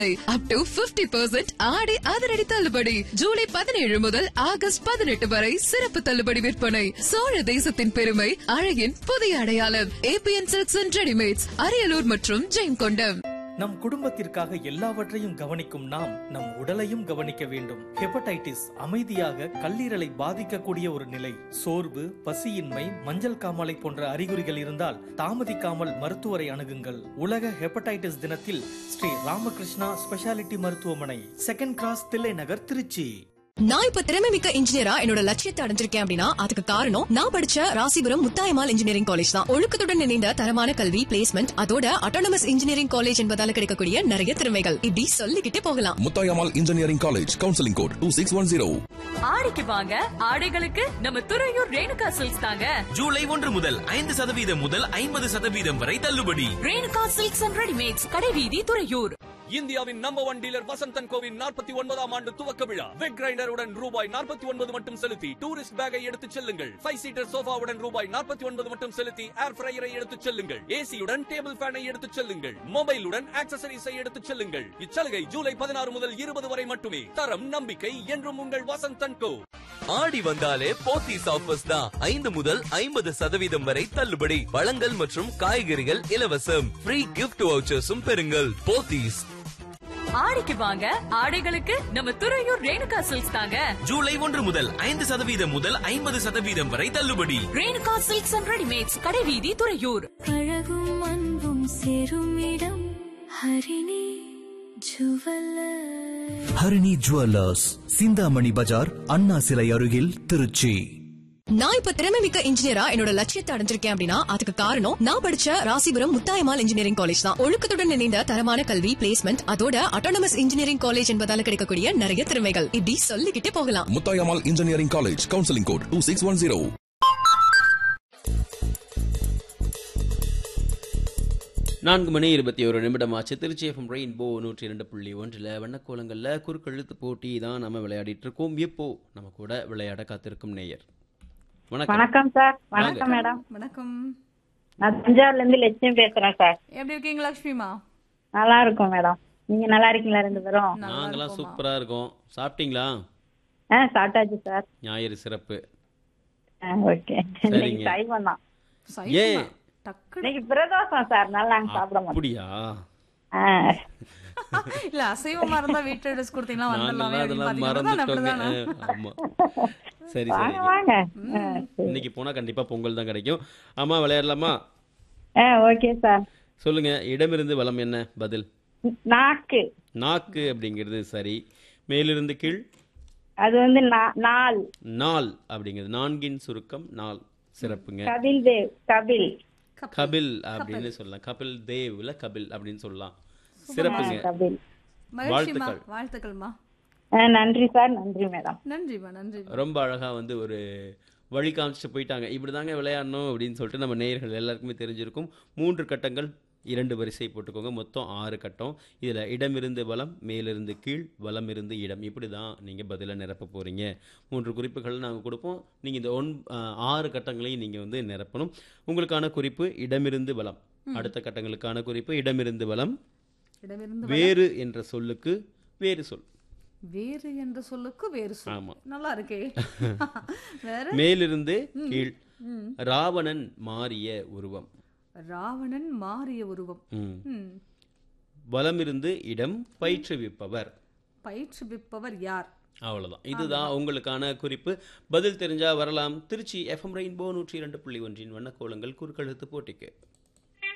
Up to 50% ஆடி அதிரடி தள்ளுபடி ஜூலை பதினேழு முதல் ஆகஸ்ட் பதினெட்டு வரை சிறப்பு தள்ளுபடி விற்பனை சோழ தேசத்தின் பெருமை அழகின் புதிய அடையாளம் ABN silks and readymades Ariyalur மற்றும் ஜெயங்கொண்டம் நம் குடும்பத்திற்காக எல்லாவற்றையும் கவனிக்கும் நாம் நம் உடலையும் கவனிக்க வேண்டும் ஹெபடைட்டிஸ் அமைதியாக கல்லீரலை பாதிக்கக்கூடிய ஒரு நிலை சோர்வு பசியின்மை மஞ்சள் காமாலை போன்ற அறிகுறிகள் இருந்தால் தாமதிக்காமல் மருத்துவரை அணுகுங்கள் உலக ஹெபடைட்டிஸ் தினத்தில் ஸ்ரீ ராமகிருஷ்ணா ஸ்பெஷாலிட்டி மருத்துவமனை செகண்ட் கிராஸ் தில்லை நகர் திருச்சி நான் இப்ப திறமை மிக்க இன்ஜினியரா என்னோட லட்சியத்தை அடைஞ்சிருக்கேன் அப்படின்னா அதுக்கு காரணம் நான் படிச்ச ராசிபுரம் முத்தாயமால் இன்ஜினியரிங் காலேஜ் தான் ஒழுக்கத்துடன் இணைந்த தரமான கல்வி பிளேஸ்மெண்ட் அதோட அட்டானமஸ் இன்ஜினியரிங் காலேஜ் என்பதால கிடைக்கக்கூடிய நிறைய திறமைகள் இப்படி சொல்லிக்கிட்டே போகலாம் Muthayammal engineering college counselling code two six one zero ஆடிக்கு வாங்க ஆடைகளுக்கு நம்ம துறையூர் ரேணுகா சில்க்ஸ் தாங்க ஜூலை ஒன்று முதல் ஐந்து சதவீதம் முதல் ஐம்பது சதவீதம் வரை தள்ளுபடி ரேணுகா சில்க்ஸ் அண்ட் ரெடிமேட்ஸ் கடைவீதி துறையூர் இந்தியாவின் நம்பர் ஒன் டீலர் வசந்தன் கோவின் நாற்பத்தி ஒன்பதாம் ஆண்டு துவக்க விழா வெக் கிரைண்டருடன் ரூபாய் நாற்பத்தி ஒன்பது மட்டும் செலுத்தி டூரிஸ்ட் பேக்கை எடுத்துச் செல்லுங்கள் ஃபைவ் சீட்டர் சோஃபாவுடன் ரூபாய் நாற்பத்தி ஒன்பது மட்டும் செலுத்தி ஏர் ஃப்ரையரை எடுத்துச் செல்லுங்கள் ஏசியுடன் டேபிள் ஃபேனை எடுத்துச் செல்லுங்கள் மொபைலுடன் ஆக்சசரிஸை எடுத்துச் செல்லுங்கள் இச்சலுகை ஜூலை பதினாறு முதல் இருபது வரை மட்டுமே தரம் நம்பிக்கை என்றும் உங்கள் வசந்தன் கோ ஆடி வந்தாலே போத்தீஸ் ஆஃபர்ஸ் தான் ஐந்து முதல் ஐம்பது சதவீதம் வரை தள்ளுபடி பழங்கள் மற்றும் காய்கறிகள் இலவசம் ஃப்ரீ கிஃப்ட் வவுச்சர்ஸும் பெறுங்கள் போத்தீஸ் ஆடிக்கு வாங்க ஆடைகளுக்கு நம்ம துறையூர் ரேணுகா சில்க்ஸ் தாங்க ஜூலை ஒன்று முதல் ஐந்து சதவீதம் முதல் ஐம்பது சதவீதம் வரை தள்ளுபடி ரேணுகா சில்க்ஸ் அண்ட் ரெடிமேட்ஸ் கடைவீதி துறையூர் அழகும் அன்பும் சேரும் இடம் ஹரிணி ஜுவல்லர் ஹரிணி ஜுவல்லர்ஸ் சிந்தாமணி பஜார் அண்ணா சிலை அருகில் திருச்சி நான் இப்ப திறமை மிக்க இன்ஜினியரா என்னோட லட்சியத்தை அடைஞ்சிருக்கேன் அப்படின்னா அதுக்கு காரணம் நான் படிச்ச ராசிபுரம் முத்தாயமால் இன்ஜினியரிங் காலேஜ் தான் ஒழுக்கத்துடன் இணைந்த தரமான கல்வி பிளேஸ்மெண்ட் அதோட அட்டானமஸ் இன்ஜினியரிங் காலேஜ் என்பதால கிடைக்கக்கூடிய நிறைய திறமைகள் இப்படி சொல்லிக்கிட்டே போகலாம் Muthayammal engineering college counselling code two six one zero நான்கு மணி இருபத்தி ஒரு நிமிடம் ஆச்சு திருச்சி எஃப்எம் ரெயின்போ நூற்றி இரண்டு புள்ளி ஒன்றில் வண்ணக்கோலங்களில் குறுக்கெழுத்து போட்டி தான் நம்ம விளையாடிட்டு இருக்கோம் இப்போ நம்ம கூட விளையாட காத்திருக்கும் நேயர் வணக்கம் வணக்கம் சார் வாங்க. வணக்கம் மேடம் வணக்கம் நான் தஞ்சாவூர்ல இருந்து லட்சுமி பேசுறேன் சார் எப்படி இருக்கீங்க லக்ஷ்மிமா நல்லா இருக்கும் மேடம் நீங்க நல்லா இருக்கீங்களா ரெண்டு பேரும் நாங்களாம் சூப்பரா இருக்கோம் சாப்பிட்டீங்களா ஆ சாப்பிட்டாச்சு சார் ஞாயிறு சிறப்பு ஓகே சரிங்க. இன்னைக்கு சைவம் தான் ஏன் இன்னைக்கு பிரதோஷம் சார் நல்லா நாங்க சாப்பிட மாட்டோம் அப்படியா ஆ. இல்ல அசைவமா இருந்தா வீட்டு ட்ரெஸ் கொடுத்தீங்கன்னா வந்துடலாமே நாங்களாம் அப்படின்னு அதெல்லாம் பாத்தீங்கன்னா மறந்துட்டோங்க அப்படிதானே? ஆமா சரி வாங்க சரி வாங்க ஆ, சரி. இன்னைக்கு போனா கண்டிப்பா பொங்கல் தான் கிடைக்கும் ஆமா விளையாடலாமா ஆ ஓகே சார் சொல்லுங்க இடமிருந்து வலம் என்ன பதில் நாக்கு நாக்கு அப்படிங்கிறது சரி மேலிருந்து கீழ் அது வந்து நா- நாள் நாள் அப்படிங்கிறது நான்கின் சுருக்கம் நாள் சிறப்புங்க கபில் தேவ் கபில் கபில் அப்படின்னு சொல்லலாம் கபில் தேவ் இல்ல கபில் அப்படின்னு சொல்லலாம் சிறப்புங்க கபில் மகிழ்ச்சிமா வாழ்த்துக்கள் வாழ்த்துக்கள்மா ஆ, நன்றி சார் நன்றி மேடம் நன்றிமா நன்றி ரொம்ப அழகா வந்து ஒரு வழி காமிச்சிட்டு போயிட்டாங்க இப்படிதாங்க விளையாடணும் அப்படின்னு சொல்லிட்டு நம்ம நேயர்கள் எல்லாருக்குமே தெரிஞ்சிருக்கும் மூன்று கட்டங்கள் இரண்டு வரிசை போட்டுக்கோங்க மொத்தம் ஆறு கட்டம் இதில் இடமிருந்து வலம் மேலிருந்து கீழ் வலம் இருந்து இடம் இப்படி தான் நீங்கள் பதிலை நிரப்ப போகிறீங்க மூன்று குறிப்புகள் நாங்கள் கொடுப்போம் நீங்கள் இந்த ஒன் ஆஹ், ஆறு கட்டங்களையும் நீங்கள் வந்து நிரப்பணும் உங்களுக்கான குறிப்பு இடமிருந்து வலம் ம். அடுத்த கட்டங்களுக்கான குறிப்பு இடமிருந்து வலம் இடமிருந்து வலம். வேறு என்ற சொல்லுக்கு வேறு சொல் வேறு என்ற சொல்லுக்கு வேறு சொல் ஆமா. நல்லா இருக்கே வேற மேலிருந்து ம். கீழ் ம். ராவணன் மாறிய உருவம் ராவணன் மாறிய உருவம் ம். ம். வலமிருந்து இடம் பயிற்றுவிப்பவர் பயிற்றுவிப்பவர் யார் அவ்வளவுதான் இதுதான் உங்களுக்கான குறிப்பு பதில் தெரிஞ்சா வரலாம் திருச்சி எஃப்எம் ரெயின்போ நூற்றி இரண்டு புள்ளி ஒன்றின் வண்ணக்கோலங்கள் குறுக்கெழுத்து போட்டிக்கு